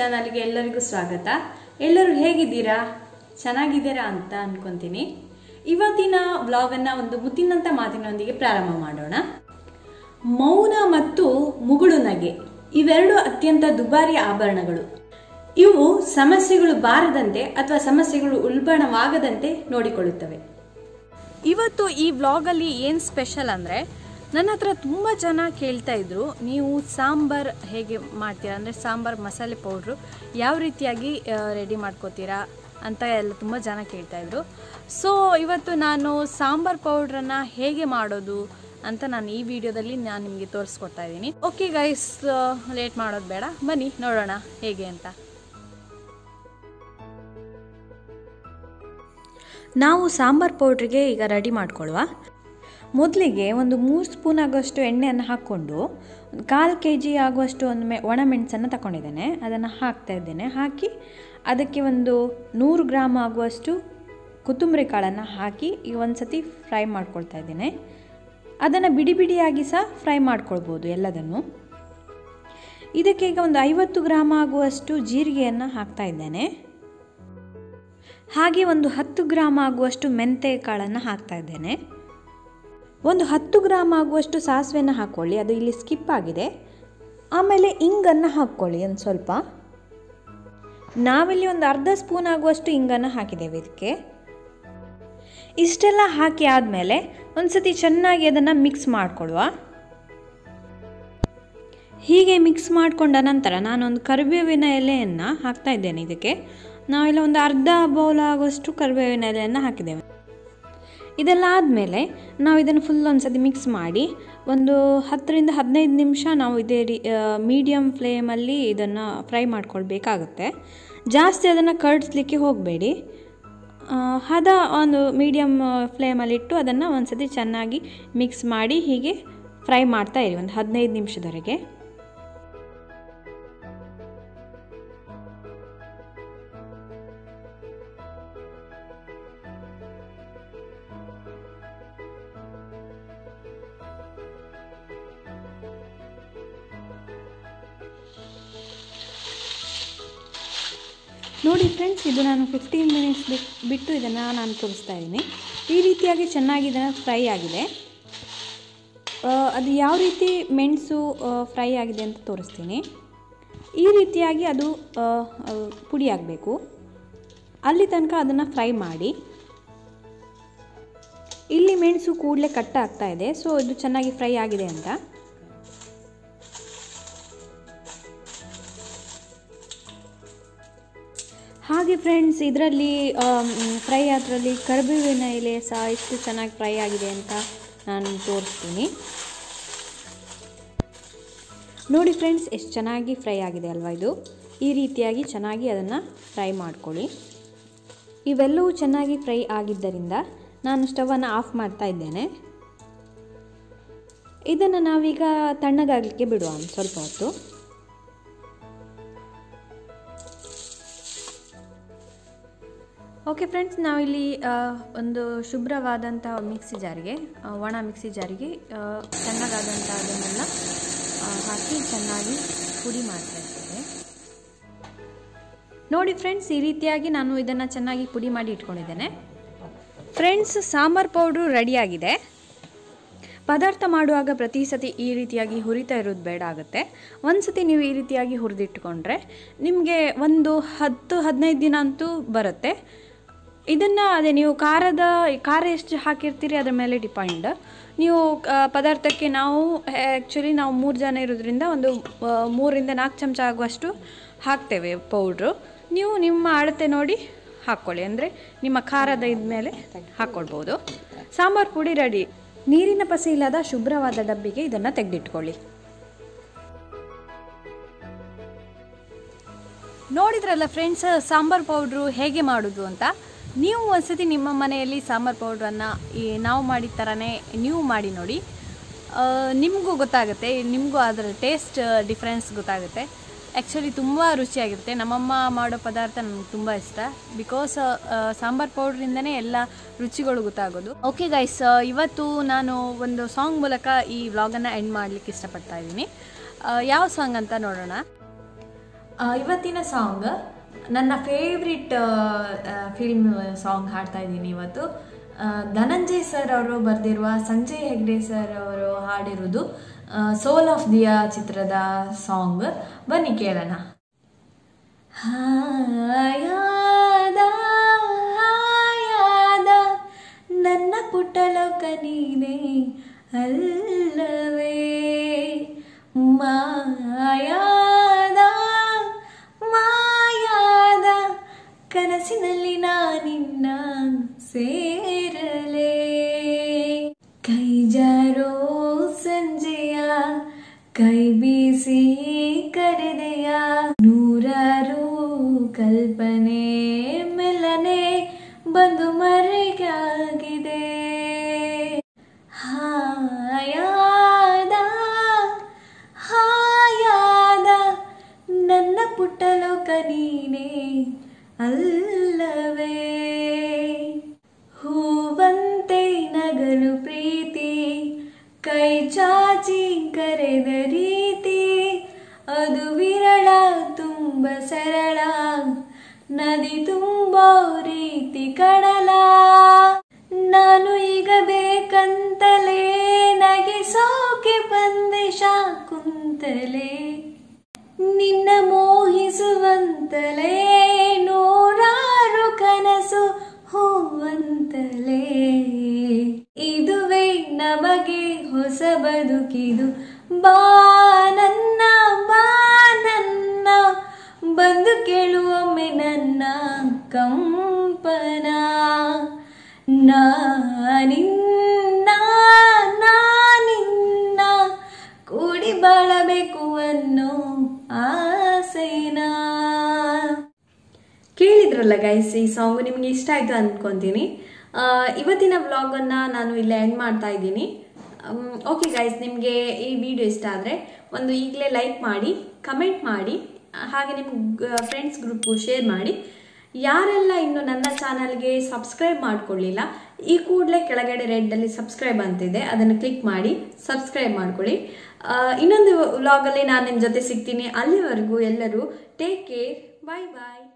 ಚಾನಲ್ಗೆ ಎಲ್ಲರಿಗೂ ಸ್ವಾಗತ ಎಲ್ಲರೂ ಹೇಗಿದ್ದೀರಾ ಚೆನ್ನಾಗಿದ್ದೀರಾ ಅಂತ ಅನ್ಕೊಂತೀನಿ ಇವತ್ತಿನ ವ್ಲಾಗನ್ನು ಒಂದು ಮುತ್ತಿನಂತ ಮಾತಿನೊಂದಿಗೆ ಪ್ರಾರಂಭ ಮಾಡೋಣ ಮೌನ ಮತ್ತು ಮುಗುಳು ನಗೆ ಇವೆರಡು ಅತ್ಯಂತ ದುಬಾರಿ ಆಭರಣಗಳು ಇವು ಸಮಸ್ಯೆಗಳು ಬಾರದಂತೆ ಅಥವಾ ಸಮಸ್ಯೆಗಳು ಉಲ್ಬಣವಾಗದಂತೆ ನೋಡಿಕೊಳ್ಳುತ್ತವೆ ಇವತ್ತು ಈ ವ್ಲಾಗಲ್ಲಿ ಏನು ಸ್ಪೆಷಲ್ ಅಂದರೆ ನನ್ನ ಹತ್ರ ತುಂಬ ಜನ ಕೇಳ್ತಾ ಇದ್ರು ನೀವು ಸಾಂಬಾರ್ ಹೇಗೆ ಮಾಡ್ತೀರಾ ಅಂದರೆ ಸಾಂಬಾರ್ ಮಸಾಲೆ ಪೌಡ್ರು ಯಾವ ರೀತಿಯಾಗಿ ರೆಡಿ ಮಾಡ್ಕೋತೀರಾ ಅಂತ ಎಲ್ಲ ತುಂಬ ಜನ ಕೇಳ್ತಾ ಇದ್ರು ಸೊ ಇವತ್ತು ನಾನು ಸಾಂಬಾರ್ ಪೌಡ್ರನ್ನು ಹೇಗೆ ಮಾಡೋದು ಅಂತ ನಾನು ಈ ವಿಡಿಯೋದಲ್ಲಿ ನಾನು ನಿಮಗೆ ತೋರಿಸ್ಕೊಡ್ತಾ ಇದ್ದೀನಿ ಓಕೆ ಗೈಸ್ ಲೇಟ್ ಮಾಡೋದು ಬೇಡ ಬನ್ನಿ ನೋಡೋಣ ಹೇಗೆ ಅಂತ ನಾವು ಸಾಂಬಾರ್ ಪೌಡ್ರಿಗೆ ಈಗ ರೆಡಿ ಮಾಡ್ಕೊಳ್ಳುವ ಮೊದಲಿಗೆ ಒಂದು ಮೂರು ಸ್ಪೂನ್ ಆಗುವಷ್ಟು ಎಣ್ಣೆಯನ್ನು ಹಾಕ್ಕೊಂಡು ಒಂದು ಕಾಲು ಕೆ ಜಿ ಆಗುವಷ್ಟು ಒಂದು ಮೆ ಒಣಮೆಣಸನ್ನು ತಗೊಂಡಿದ್ದೇನೆ ಅದನ್ನು ಹಾಕ್ತಾ ಇದ್ದೇನೆ ಹಾಕಿ ಅದಕ್ಕೆ ಒಂದು ನೂರು ಗ್ರಾಮ್ ಆಗುವಷ್ಟು ಕೊತ್ತಂಬರಿ ಕಾಳನ್ನು ಹಾಕಿ ಈಗ ಒಂದು ಸತಿ ಫ್ರೈ ಮಾಡ್ಕೊಳ್ತಾ ಇದ್ದೇನೆ ಅದನ್ನು ಬಿಡಿ ಬಿಡಿಯಾಗಿ ಸಹ ಫ್ರೈ ಮಾಡ್ಕೊಳ್ಬೋದು ಎಲ್ಲದನ್ನು ಇದಕ್ಕೆ ಈಗ ಒಂದು ಐವತ್ತು ಗ್ರಾಮ್ ಆಗುವಷ್ಟು ಜೀರಿಗೆಯನ್ನು ಹಾಕ್ತಾ ಇದ್ದೇನೆ ಹಾಗೆ ಒಂದು ಹತ್ತು ಗ್ರಾಮ್ ಆಗುವಷ್ಟು ಮೆಂತೆ ಕಾಳನ್ನು ಹಾಕ್ತಾ ಇದ್ದೇನೆ ಒಂದು ಹತ್ತು ಗ್ರಾಮ್ ಆಗುವಷ್ಟು ಸಾಸಿವೆನ ಹಾಕ್ಕೊಳ್ಳಿ ಅದು ಇಲ್ಲಿ ಸ್ಕಿಪ್ ಆಗಿದೆ ಆಮೇಲೆ ಇಂಗನ್ನು ಹಾಕ್ಕೊಳ್ಳಿ ಒಂದು ಸ್ವಲ್ಪ ನಾವಿಲ್ಲಿ ಒಂದು ಅರ್ಧ ಸ್ಪೂನ್ ಆಗುವಷ್ಟು ಇಂಗನ್ನು ಹಾಕಿದ್ದೇವೆ ಇದಕ್ಕೆ ಇಷ್ಟೆಲ್ಲ ಹಾಕಿ ಆದಮೇಲೆ ಒಂದು ಸತಿ ಚೆನ್ನಾಗಿ ಅದನ್ನು ಮಿಕ್ಸ್ ಮಾಡಿಕೊಡುವ ಹೀಗೆ ಮಿಕ್ಸ್ ಮಾಡಿಕೊಂಡ ನಂತರ ನಾನೊಂದು ಕರಿಬೇವಿನ ಎಲೆಯನ್ನು ಹಾಕ್ತಾ ಇದ್ದೇನೆ ಇದಕ್ಕೆ ನಾವೆಲ್ಲ ಒಂದು ಅರ್ಧ ಬೌಲ್ ಆಗುವಷ್ಟು ಕರಿಬೇವಿನ ಎಲೆಯನ್ನು ಹಾಕಿದ್ದೇವೆ ಇದೆಲ್ಲ ಆದಮೇಲೆ ನಾವು ಇದನ್ನು ಫುಲ್ ಒಂದು ಸತಿ ಮಿಕ್ಸ್ ಮಾಡಿ ಒಂದು ಹತ್ತರಿಂದ ಹದಿನೈದು ನಿಮಿಷ ನಾವು ಇದೇ ರೀ ಮೀಡಿಯಮ್ ಫ್ಲೇಮಲ್ಲಿ ಇದನ್ನು ಫ್ರೈ ಮಾಡ್ಕೊಳ್ಬೇಕಾಗುತ್ತೆ ಜಾಸ್ತಿ ಅದನ್ನು ಕರ್ಡಿಸ್ಲಿಕ್ಕೆ ಹೋಗಬೇಡಿ ಹದ ಒಂದು ಮೀಡಿಯಮ್ ಫ್ಲೇಮಲ್ಲಿಟ್ಟು ಅದನ್ನು ಒಂದು ಸತಿ ಚೆನ್ನಾಗಿ ಮಿಕ್ಸ್ ಮಾಡಿ ಹೀಗೆ ಫ್ರೈ ಮಾಡ್ತಾ ಇರಿ ಒಂದು ಹದಿನೈದು ನಿಮಿಷದವರೆಗೆ ನೋಡಿ ಫ್ರೆಂಡ್ಸ್ ಇದು ನಾನು ಫಿಫ್ಟೀನ್ ಮಿನಿಟ್ಸ್ ಬಿಟ್ಟು ಇದನ್ನು ನಾನು ತೋರಿಸ್ತಾ ಇದ್ದೀನಿ ಈ ರೀತಿಯಾಗಿ ಚೆನ್ನಾಗಿ ಇದನ್ನು ಫ್ರೈ ಆಗಿದೆ ಅದು ಯಾವ ರೀತಿ ಮೆಣಸು ಫ್ರೈ ಆಗಿದೆ ಅಂತ ತೋರಿಸ್ತೀನಿ ಈ ರೀತಿಯಾಗಿ ಅದು ಪುಡಿ ಆಗಬೇಕು ಅಲ್ಲಿ ತನಕ ಅದನ್ನು ಫ್ರೈ ಮಾಡಿ ಇಲ್ಲಿ ಮೆಣಸು ಕೂಡಲೇ ಕಟ್ ಆಗ್ತಾ ಇದೆ ಸೊ ಇದು ಚೆನ್ನಾಗಿ ಫ್ರೈ ಆಗಿದೆ ಅಂತ ಹಾಗೆ ಫ್ರೆಂಡ್ಸ್ ಇದರಲ್ಲಿ ಫ್ರೈ ಅದರಲ್ಲಿ ಕರಿಬೇವಿನ ಎಲೆ ಸಹ ಎಷ್ಟು ಚೆನ್ನಾಗಿ ಫ್ರೈ ಆಗಿದೆ ಅಂತ ನಾನು ತೋರಿಸ್ತೀನಿ ನೋಡಿ ಫ್ರೆಂಡ್ಸ್ ಎಷ್ಟು ಚೆನ್ನಾಗಿ ಫ್ರೈ ಆಗಿದೆ ಅಲ್ವಾ ಇದು ಈ ರೀತಿಯಾಗಿ ಚೆನ್ನಾಗಿ ಅದನ್ನು ಫ್ರೈ ಮಾಡ್ಕೊಳ್ಳಿ ಇವೆಲ್ಲವೂ ಚೆನ್ನಾಗಿ ಫ್ರೈ ಆಗಿದ್ದರಿಂದ ನಾನು ಸ್ಟವನ್ನು ಆಫ್ ಮಾಡ್ತಾ ಇದ್ದೇನೆ ಇದನ್ನು ನಾವೀಗ ತಣ್ಣಗಾಗಲಿಕ್ಕೆ ಬಿಡುವ ಒಂದು ಸ್ವಲ್ಪ ಹೊತ್ತು ಓಕೆ ಫ್ರೆಂಡ್ಸ್ ನಾವಿಲ್ಲಿ ಒಂದು ಶುಭ್ರವಾದಂಥ ಮಿಕ್ಸಿ ಜಾರಿಗೆ ಒಣ ಮಿಕ್ಸಿ ಜಾರಿಗೆ ಚೆನ್ನಾಗಾದಂಥ ಅದನ್ನೆಲ್ಲ ಹಾಕಿ ಚೆನ್ನಾಗಿ ಪುಡಿ ಮಾಡ್ತಾ ಇರ್ತೇವೆ ನೋಡಿ ಫ್ರೆಂಡ್ಸ್ ಈ ರೀತಿಯಾಗಿ ನಾನು ಇದನ್ನು ಚೆನ್ನಾಗಿ ಪುಡಿ ಮಾಡಿ ಇಟ್ಕೊಂಡಿದ್ದೇನೆ ಫ್ರೆಂಡ್ಸ್ ಸಾಂಬಾರ್ ಪೌಡ್ರು ರೆಡಿಯಾಗಿದೆ ಪದಾರ್ಥ ಮಾಡುವಾಗ ಪ್ರತಿ ಸತಿ ಈ ರೀತಿಯಾಗಿ ಹುರಿತಾ ಇರೋದು ಬೇಡ ಆಗುತ್ತೆ ಒಂದು ಸತಿ ನೀವು ಈ ರೀತಿಯಾಗಿ ಹುರಿದಿಟ್ಕೊಂಡ್ರೆ ನಿಮಗೆ ಒಂದು ಹತ್ತು ಹದಿನೈದು ದಿನ ಅಂತೂ ಬರುತ್ತೆ ಇದನ್ನು ಅದೇ ನೀವು ಖಾರದ ಖಾರ ಎಷ್ಟು ಹಾಕಿರ್ತೀರಿ ಅದರ ಮೇಲೆ ಡಿಪೆಂಡ್ ನೀವು ಪದಾರ್ಥಕ್ಕೆ ನಾವು ಆ್ಯಕ್ಚುಲಿ ನಾವು ಮೂರು ಜನ ಇರೋದ್ರಿಂದ ಒಂದು ಮೂರರಿಂದ ನಾಲ್ಕು ಚಮಚ ಆಗುವಷ್ಟು ಹಾಕ್ತೇವೆ ಪೌಡ್ರು ನೀವು ನಿಮ್ಮ ಅಳತೆ ನೋಡಿ ಹಾಕ್ಕೊಳ್ಳಿ ಅಂದರೆ ನಿಮ್ಮ ಖಾರದ ಇದ್ಮೇಲೆ ಹಾಕ್ಕೊಳ್ಬೋದು ಸಾಂಬಾರು ಪುಡಿ ರೆಡಿ ನೀರಿನ ಪಸೆ ಇಲ್ಲದ ಶುಭ್ರವಾದ ಡಬ್ಬಿಗೆ ಇದನ್ನು ತೆಗೆದಿಟ್ಕೊಳ್ಳಿ ನೋಡಿದ್ರಲ್ಲ ಫ್ರೆಂಡ್ಸ್ ಸಾಂಬಾರು ಪೌಡ್ರು ಹೇಗೆ ಮಾಡೋದು ಅಂತ ನೀವು ಒಂದ್ಸತಿ ನಿಮ್ಮ ಮನೆಯಲ್ಲಿ ಸಾಂಬಾರು ಪೌಡ್ರನ್ನು ಈ ನಾವು ಮಾಡಿದ ಥರನೇ ನೀವು ಮಾಡಿ ನೋಡಿ ನಿಮಗೂ ಗೊತ್ತಾಗುತ್ತೆ ನಿಮಗೂ ಅದರ ಟೇಸ್ಟ್ ಡಿಫ್ರೆನ್ಸ್ ಗೊತ್ತಾಗುತ್ತೆ ಆ್ಯಕ್ಚುಲಿ ತುಂಬ ರುಚಿಯಾಗಿರುತ್ತೆ ನಮ್ಮಮ್ಮ ಮಾಡೋ ಪದಾರ್ಥ ನನಗೆ ತುಂಬ ಇಷ್ಟ ಬಿಕಾಸ್ ಸಾಂಬಾರ್ ಪೌಡ್ರಿಂದನೇ ಎಲ್ಲ ರುಚಿಗಳು ಗೊತ್ತಾಗೋದು ಓಕೆ ಗೈಸ್ ಇವತ್ತು ನಾನು ಒಂದು ಸಾಂಗ್ ಮೂಲಕ ಈ ವ್ಲಾಗನ್ನು ಎಂಡ್ ಮಾಡಲಿಕ್ಕೆ ಇಷ್ಟಪಡ್ತಾ ಇದ್ದೀನಿ ಯಾವ ಸಾಂಗ್ ಅಂತ ನೋಡೋಣ ಆ, ಇವತ್ತಿನ ಸಾಂಗ್ ನನ್ನ ಫೇವ್ರಿಟ್ ಫಿಲ್ಮ್ ಸಾಂಗ್ ಹಾಡ್ತಾ ಇದ್ದೀನಿ ಇವತ್ತು ಆ, ಧನಂಜಯ್ ಸರ್ ಅವರು ಬರೆದಿರುವ ಸಂಜಯ್ ಹೆಗ್ಡೆ ಸರ್ ಅವರು ಹಾಡಿರುವುದು ಸೋಲ್ ಆಫ್ ದಿಯಾ ಚಿತ್ರದ ಸಾಂಗ್ ಬನ್ನಿ ಕೇಳೋಣ ಹಾಯಾದ ಹಾಯಾದ ನನ್ನ ಪುಟ್ಟಲೋಕ ನೀನೇ ಅಲ್ಲವೇ ಮಾಯಾದ ಮಾಯಾದ ಕನಸಿನಲ್ಲಿ ನಾನಿನ್ನ ಸೇರಲೇ ಕೈ ಜಾರೋ ಸಂಜೆಯ ಕೈ ಬೀಸಿ ಕರೆದೆಯ ನೂರಾರು ಕಲ್ಪನೆ ಮೆಲ್ಲನೆ ಬಂದು ಮರೆಗಾಗಿದೆ ಹಾಯಾದ ಹಾಯಾದ ನನ್ನ ಪುಟ್ಟಲೋಕ ನೀನೇ ಅಲ್ಲವೇ ಹೂವಂತೆ ನಗಲು ಪ್ರೀತಿ ಕೈ ಚಾಚಿ ಕರೆದ ರೀತಿ ಅದು ವಿರಳ ತುಂಬ ಸರಳ ನದಿ ತುಂಬೋ ರೀತಿ ಕಡಲ ನಾನು ಈಗ ಬೇಕಂತಲೇ ನಗಿಸೋಕೆ ಬಂದೆ ಶಾಕುಂತಲೇ ನಿನ್ನ ಮೋಹಿಸುವಂತಲೇ ನೂರಾರು ಕನಸು ಹೂವಂತಲೇ ಇದುವೇ ನಮಗೆ ಹೊಸ ಬದುಕಿದು ಬಾ ನನ್ನ ಬಾ ನನ್ನ ಬಂದು ಕೇಳುವೊಮ್ಮೆ ನನ್ನ ಕಂಪನ ನಾನಿನ್ನ ನಾನಿನ್ನ ಕೂಡಿ ಬಾಳಬೇಕು ಅನ್ನೋ ಆಸೆನಾ ಕೇಳಿದ್ರಲ್ಲ ಗೈಸ್ ಈ ಸಾಂಗು ನಿಮಗೆ ಇಷ್ಟ ಆಯಿತು ಅಂದ್ಕೊತೀನಿ ಆ, ಇವತ್ತಿನ ವ್ಲಾಗನ್ನು ನಾನು ಇಲ್ಲೇ ಎಂಡ್ ಮಾಡ್ತಾ ಇದ್ದೀನಿ ಓಕೆ ಗೈಸ್ ನಿಮಗೆ ಈ ವಿಡಿಯೋ ಇಷ್ಟ ಆದರೆ ಒಂದು ಈಗಲೇ ಲೈಕ್ ಮಾಡಿ ಕಮೆಂಟ್ ಮಾಡಿ ಆ, ಹಾಗೆ ನಿಮ್ಮ ಫ್ರೆಂಡ್ಸ್ ಗ್ರೂಪ್ಗೂ ಶೇರ್ ಮಾಡಿ ಯಾರೆಲ್ಲ ಇನ್ನು ನನ್ನ ಚಾನಲ್ಗೆ ಸಬ್ಸ್ಕ್ರೈಬ್ ಮಾಡ್ಕೊಳ್ಳಿಲ್ಲ ಈ ಕೂಡಲೇ ಕೆಳಗಡೆ ರೆಡ್ಡಲ್ಲಿ ಸಬ್ಸ್ಕ್ರೈಬ್ ಅಂತಿದೆ ಅದನ್ನು ಕ್ಲಿಕ್ ಮಾಡಿ ಸಬ್ಸ್ಕ್ರೈಬ್ ಮಾಡ್ಕೊಳ್ಳಿ ಆ, ಇನ್ನೊಂದು ವ್ಲಾಗಲ್ಲಿ ನಾನು ನಿಮ್ಮ ಜೊತೆ ಸಿಗ್ತೀನಿ ಅಲ್ಲಿವರೆಗೂ ಎಲ್ಲರೂ ಟೇಕ್ ಕೇರ್ ಬಾಯ್ ಬಾಯ್